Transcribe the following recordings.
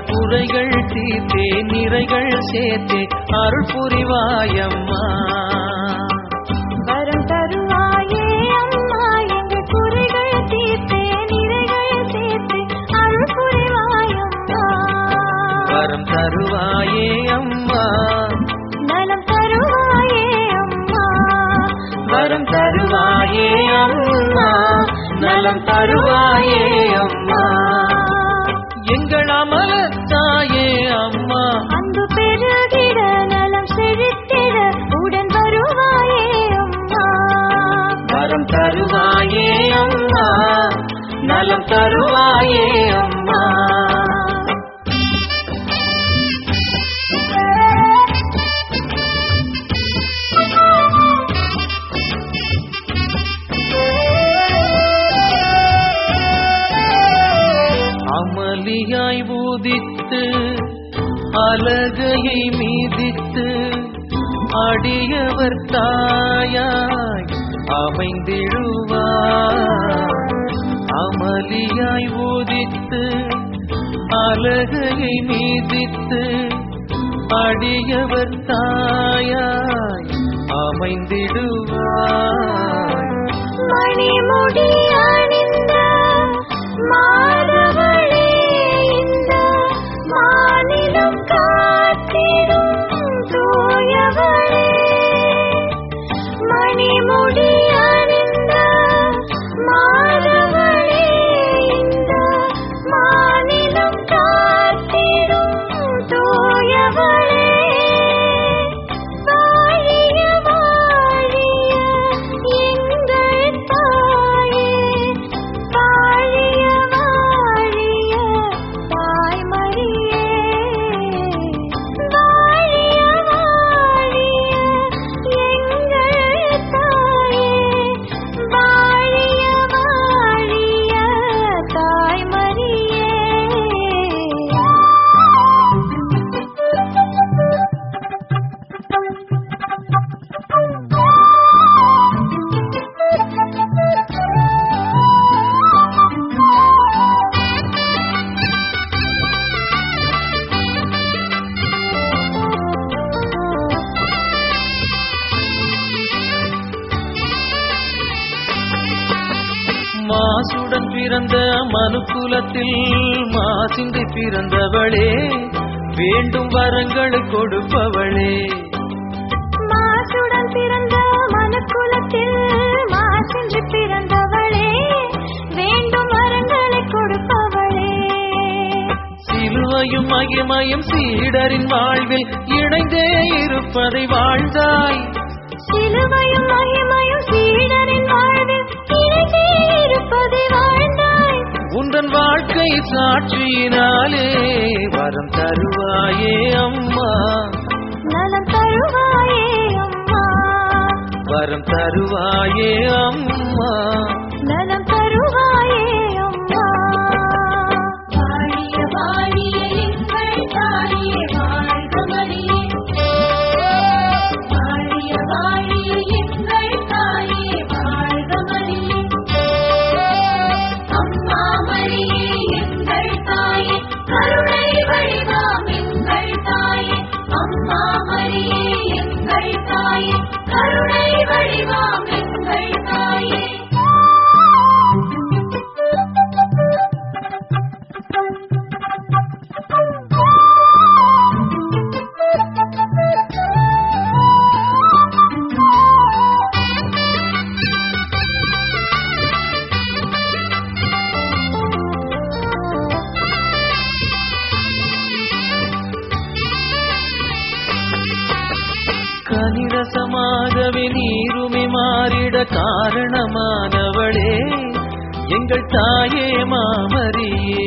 குறைகள் தீர்த்தே நிறைகள் சேர்த்தே அருள் புரிவாயம்மா வரம் தருவாயே அம்மா எங்கள் குறைகள் தீர்த்தே நிறைகள் சேர்த்தே அருள் புரிவாயம்மா வரம் தருவாயே அம்மா நலம் தருவாயே அம்மா வரம் தருவாயே அம்மா நலம் தருவாயே அம்மா எங்கள் அமலத்தாயே அம்மா அன்பு பெருகிட நலம் செழித்திட உடன் வருவாயே அம்மா வரம் தருவாயே அம்மா நலம் தருவாயே அம்மா அமளியாய் ஊதித்து அலகையை மீதித்து அடியவர் தாயாய் அமைந்திடுவார் அமளியாய் ஊதித்து அலகையை மீதித்து அடியவர் தாயாய் அமைந்திடுவார் மணிமுடி அணிந்த மாதவளே இந்த மாநிலம் காத்திடும் தூயவளே மணிமுடி அணிந்த மாதவளே இந்த மாநிலம் காத்திடும் தூயவளே வாழிய வாழிய எங்கள் தாயே வாழிய வாழிய தாய்மரியே வாழிய வாழிய எங்கள் தாயே வாழிய வாழிய மாசுடன் பிறந்த மனுக்குலத்தில் மாசின்றி பிறந்தவளே வேண்டும் வரங்களை கொடுப்பவளே மாசுடன் பிறந்த மனுக்குலத்தில் மாசின்றி பிறந்தவளே வேண்டும் வரங்களை கொடுப்பவளே சிலுவையும் மகிமையும் சீடரின் வாழ்வில் இணைந்தே இருப்பதை வாழ்ந்தாய் சிலுவையும் மகிமையும் சீடரின் வாழ்வில் இணைந்தே இருப்பதை வாழ்ந்தாய் உந்தன் வாழ்க்கை சாட்சியினாலே வரம் தருவாயே அம்மா நலம் தருவாயே அம்மா வரம் தருவாயே அம்மா நலம் தருவாயே அம்மா வாழிய வாழிய எங்கள் தாயே வாழ்க மரியே வாழிய வாழிய எங்கள் தாயே வாழ்க மரியே அம்மா மரியே எங்கள் தாயே கருணை வழிவாம் எங்கள் தாயே அம்மா மரியே எங்கள் தாயே கருணை வழிவாம் எங்கள் தாயே கனிரசமாகவே நீருமே மாறிட காரணமானவளே எங்கள் தாயே மாமரியே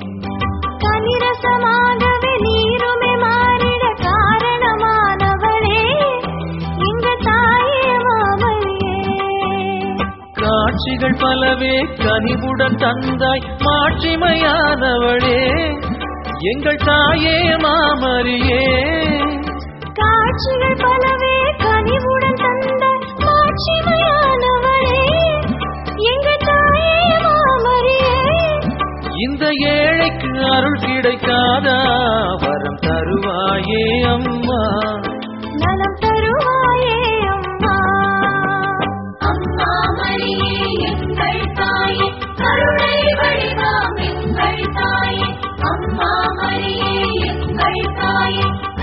கனிரசமாகவே நீருமே மாறிட காரணமானவளே எங்க தாயே மாமரியே காட்சிகள் பலவே கனிவுடன் தந்தாய் மாட்சிமையானவளே எங்கள் தாயே மாமரியே காட்சிகள் பலவே கனிவுடன் தந்த மாட்சிமையானவளே எங்க தாயே மாமரியே இந்த ஏழைக்கு அருள் கிடைக்காதா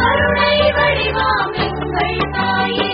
கருணை வடிவாம் எங்கள் தாயே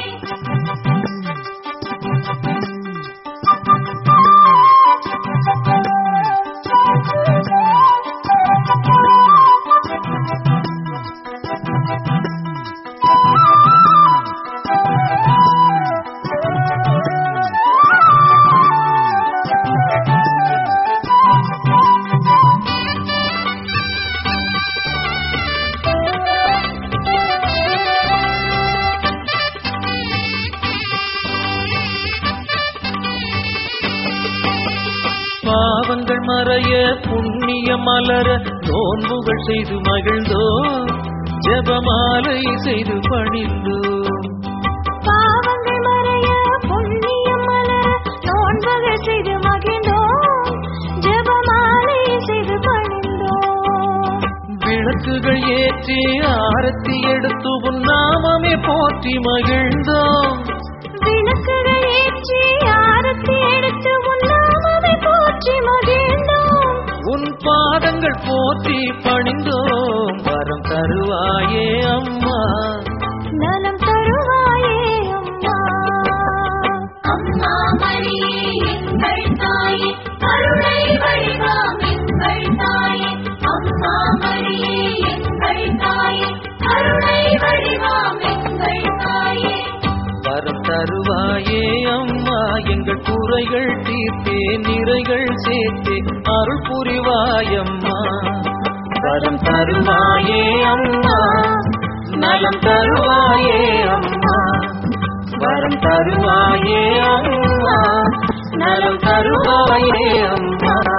பாவங்கள் மறைய புண்ணிய மலர நோன்புகள் செய்து மகிழ்ந்தோ ஜெபமாலை செய்து பணிந்தோ பாவங்கள் மறைய புண்ணியம் மலர நோன்புகள் செய்து மகிழ்ந்தோம் ஜெபமாலை செய்து பணிந்தோம் விளக்குகள் ஏற்றி ஆரத்தி எடுத்து உன் நாமமே போற்றி மகிழ்ந்தோம் விளக்குகள் ஏற்றி ஆரத்தி எடுத்து உன்னாமமே போற்றி மகிழ்ந்தோம் உன் பாதங்கள் போற்றி பணிந்தோம் வரம் தருவாயே அம்மா நலம் தருவாயே அம்மா அம்மா மரியே எங்கள் தாயே கருணை வடிவாம் எங்கள் தாயே அம்மா மரியே எங்கள் தாயே கருணை வடிவாம் எங்கள் தாயே வரம் தருவாயே அம்மா எங்கள் குறைகள் தீர்த்தே நிறைகள் சேர்த்தே அருள் புரிவாயம்மா வரம் தருவாயே அம்மா நலம் தருவாயே அம்மா வரம் தருவாயே அம்மா நலம் தருவாயே அம்மா